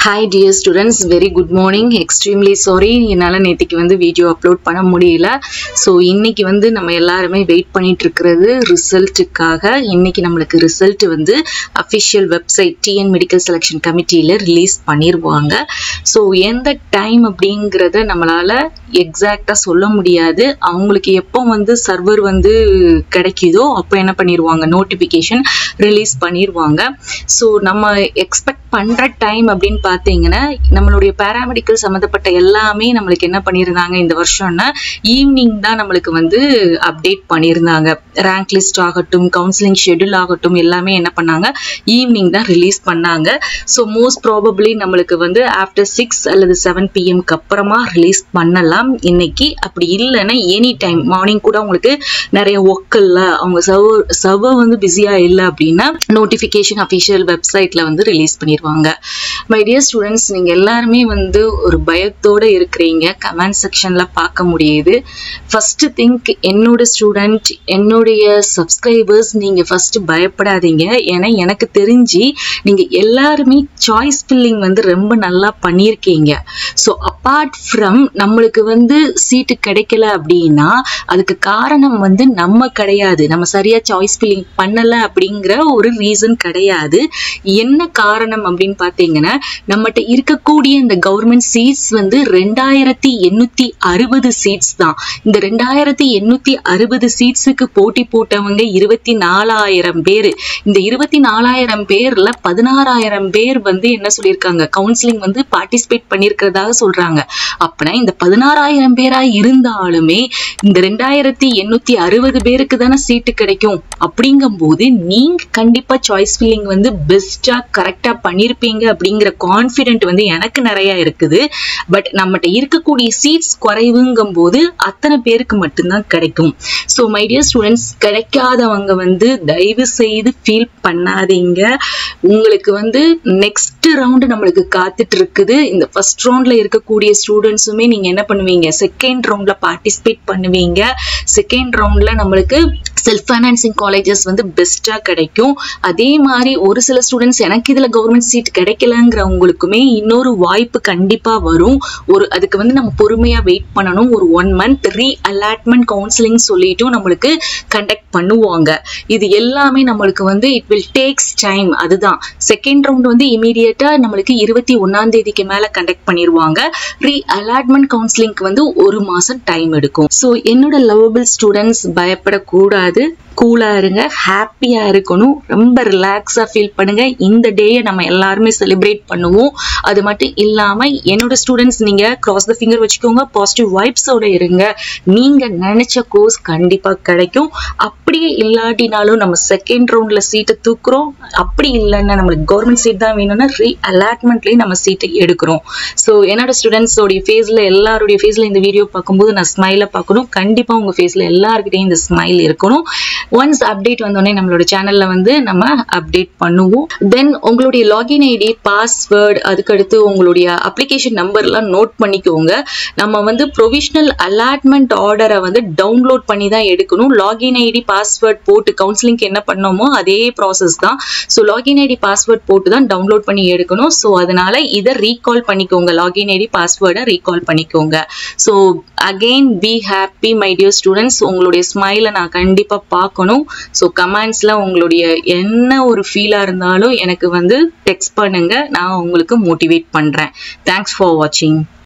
hi dear students very good morning extremely sorry என்னால் நேற்றுக்கு வந்து வீடியோ அப்லோட் பண்ண முடியல ஸோ இன்னைக்கு வந்து நம்ம எல்லாருமே வெயிட் பண்ணிட்டு இருக்கிறது ரிசல்ட்டுக்காக இன்னைக்கு நம்மளுக்கு ரிசல்ட் வந்து official website TN medical selection கமிட்டியில் ரிலீஸ் பண்ணிடுவாங்க ஸோ எந்த டைம் அப்படிங்கிறத நம்மளால் எக்ஸாக்டாக சொல்ல முடியாது அவங்களுக்கு எப்போ வந்து சர்வர் வந்து கிடைக்குதோ அப்போ என்ன பண்ணிடுவாங்க நோட்டிஃபிகேஷன் ரிலீஸ் பண்ணிடுவாங்க ஸோ நம்ம எக்ஸ்பெக்ட் பண்ணுற டைம் அப்படின்னு பார்த்தீங்கன்னா நம்மளுடைய பேராமெடிக்கல் சம்மந்தப்பட்ட எல்லாமே நம்மளுக்கு என்ன பண்ணியிருந்தாங்க இந்த வருஷம்னா ஈவினிங் தான் நம்மளுக்கு வந்து அப்டேட் பண்ணியிருந்தாங்க ரேங்க் லிஸ்ட் ஆகட்டும் கவுன்சிலிங் ஷெடியூல் ஆகட்டும் எல்லாமே என்ன பண்ணாங்க ஈவினிங் தான் ரிலீஸ் பண்ணாங்க ஸோ மோஸ்ட் ப்ராபப்ளி நம்மளுக்கு வந்து ஆஃப்டர் சிக்ஸ் அல்லது செவன் பிஎம்க்கு அப்புறமா ரிலீஸ் பண்ணலாம் இன்னைக்கு அப்படி இல்லைன்னா எனி டைம் மார்னிங் கூட உங்களுக்கு நிறைய ஒர்க் இல்லை அவங்க சர்வர் சர்வர் வந்து பிஸியாக இல்லை அப்படின்னா நோட்டிஃபிகேஷன் அஃபிஷியல் வெப்சைட்டில் வந்து ரிலீஸ் பண்ணிடுவாங்க மை டியர் ஸ்டூடெண்ட்ஸ் நீங்கள் எல்லாருமே வந்து ஒரு பயத்தோடு இருக்கிறீங்க கமெண்ட் செக்ஷனில் பார்க்க முடியுது ஃபஸ்ட்டு திங்க் என்னோட ஸ்டூடெண்ட் என்னுடைய சப்ஸ்கிரைபர்ஸ் நீங்கள் ஃபஸ்ட்டு பயப்படாதீங்க ஏன்னா எனக்கு தெரிஞ்சு நீங்கள் எல்லாருமே சாய்ஸ் ஃபில்லிங் வந்து ரொம்ப நல்லா பண்ணியிருக்கீங்க ஸோ அப்பார்ட் ஃப்ரம் நம்மளுக்கு வந்து சீட்டு கிடைக்கல அப்படின்னா அதுக்கு காரணம் வந்து நம்ம கிடையாது நம்ம சரியாக சாய்ஸ் ஃபில்லிங் பண்ணலை அப்படிங்கிற ஒரு ரீசன் கிடையாது என்ன காரணம் அப்படின்னு பார்த்தீங்கன்னா நம்மகிட்ட இருக்கக்கூடிய இந்த கவர்மெண்ட் சீட்ஸ் வந்து ரெண்டாயிரத்தி எண்ணூத்தி அறுபது சீட்ஸ் தான் இந்த ரெண்டாயிரத்தி எண்ணூத்தி அறுபது சீட்ஸுக்கு போட்டி போட்டவங்க இருபத்தி நாலாயிரம் பேர் இந்த இருபத்தி நாலாயிரம் பேர்ல பதினாறாயிரம் பேர் வந்து என்ன சொல்லியிருக்காங்க கவுன்சிலிங் வந்து பார்ட்டிசிபேட் பண்ணியிருக்கிறதாக சொல்றாங்க அப்படின்னா இந்த பதினாறாயிரம் பேரா இருந்தாலுமே இந்த ரெண்டாயிரத்தி எண்ணூத்தி அறுபது பேருக்கு தானே சீட்டு கிடைக்கும் அப்படிங்கும்போது நீங்க கண்டிப்பா சாய்ஸ் ஃபில்லிங் வந்து பெஸ்டா கரெக்டா பண்ணியிருப்பீங்க அப்படிங்கிற கான்ஃபிடென்ட் வந்து எனக்கு நிறைய இருக்குது பட் நம்மகிட்ட இருக்கக்கூடிய சீட்ஸ் குறைவுங்கும் போது அத்தனை பேருக்கு மட்டும்தான் கிடைக்கும் ஸோ மை டியர் ஸ்டூடெண்ட்ஸ் கிடைக்காதவங்க வந்து தயவு செய்து ஃபீல் பண்ணாதீங்க உங்களுக்கு வந்து நெக்ஸ்ட் ரவுண்டு நம்மளுக்கு காத்துட்டு இருக்குது இந்த ஃபர்ஸ்ட் ரவுண்ட்ல இருக்கக்கூடிய ஸ்டூடெண்ட்ஸுமே நீங்க என்ன பண்ணுவீங்க செகண்ட் ரவுண்ட்ல பார்ட்டிசிபேட் பண்ணுவீங்க செகண்ட் ரவுண்ட்ல நம்மளுக்கு செல்ஃப் ஃபைனான்சிங் காலேஜஸ் வந்து பெஸ்ட்டாக கிடைக்கும் அதே மாதிரி ஒரு சில ஸ்டூடெண்ட்ஸ் எனக்கு இதில் கவர்மெண்ட் சீட் கிடைக்கலங்கிறவங்களுக்குமே இன்னொரு வாய்ப்பு கண்டிப்பாக வரும் ஒரு அதுக்கு வந்து நம்ம பொறுமையாக வெயிட் பண்ணணும் ஒரு one month re allotment counselling சொல்லிட்டும் நம்மளுக்கு கண்டக்ட் பண்ணுவாங்க இது எல்லாமே நம்மளுக்கு வந்து இட் வில் டேக்ஸ் டைம் அதுதான் செகண்ட் ரவுண்ட் வந்து இமீடியட்டாக நம்மளுக்கு இருபத்தி ஒன்றாம் தேதிக்கு மேலே கண்டக்ட் பண்ணிடுவாங்க ரீ அலாட்மெண்ட் கவுன்சிலிங்க்கு வந்து ஒரு மாதம் டைம் எடுக்கும் ஸோ என்னோட லவபிள் ஸ்டூடெண்ட்ஸ் பயப்படக்கூடாது கூலா இருங்க ஹாப்பியா இருக்கணும் ரொம்ப ரிலாக்ஸா ஃபீல் பண்ணுங்க இந்த டேயை நம்ம எல்லாருமே செலிப்ரேட் பண்ணுவோம் அது மட்டும் இல்லாம என்னோட ஸ்டூடெண்ட்ஸ் நீங்க கிராஸ் த ஃபிங்கர் வச்சுக்கோங்க பாசிட்டிவ் வைப்ஸோட இருங்க நீங்க நினைச்ச கோர்ஸ் கண்டிப்பா கிடைக்கும் அப்படியே இல்லாட்டினாலும் நம்ம செகண்ட் ரவுண்ட்ல சீட்டை தூக்குறோம் அப்படி இல்லைன்னா நம்மளுக்கு கவர்மெண்ட் சீட் தான் வேணும்னா ரீ அலாட்மெண்ட்லயும் நம்ம சீட்டை எடுக்கிறோம் ஸோ என்னோட ஸ்டூடெண்ட்ஸோடைய ஃபேஸ்ல எல்லாருடைய ஃபேஸ்ல இந்த வீடியோ பார்க்கும்போது நான் ஸ்மைலை பார்க்கணும் கண்டிப்பா உங்க ஃபேஸ்ல எல்லாருக்கிட்டையும் இந்த ஸ்மைல் இருக்கணும் ஒன்ஸ் அப்டேட் வந்தோடனே நம்மளோட சேனல்ல வந்து நம்ம அப்டேட் பண்ணுவோம் தென் உங்களுடைய லாகின் ஐடி பாஸ்வேர்டு அதுக்கடுத்து உங்களுடைய அப்ளிகேஷன் நம்பர்லாம் நோட் பண்ணிக்கோங்க நம்ம வந்து ப்ரொவிஷனல் அலாட்மெண்ட் ஆர்டரை வந்து டவுன்லோட் பண்ணி தான் எடுக்கணும் லாகின் ஐடி பாஸ்வேர்ட் போட்டு கவுன்சிலிங்க்கு என்ன பண்ணோமோ அதே ப்ராசஸ் தான் ஸோ லாகின் ஐடி பாஸ்வேர்ட் போட்டு தான் டவுன்லோட் பண்ணி எடுக்கணும் ஸோ அதனால இதை ரீகால் பண்ணிக்கோங்க லாகின் ஐடி பாஸ்வேர்டை ரீகால் பண்ணிக்கோங்க so again be happy my dear students உங்களுடைய ஸ்மைலை நான் கண்டிப்பாக பார்க்கணும் ஸோ கமெண்ட்ஸில் உங்களுடைய என்ன ஒரு ஃபீலாக இருந்தாலும் எனக்கு வந்து டெக்ஸ்ட் பண்ணுங்க நான் உங்களுக்கு மோட்டிவேட் பண்ணுறேன் தேங்க்ஸ் ஃபார் வாட்சிங்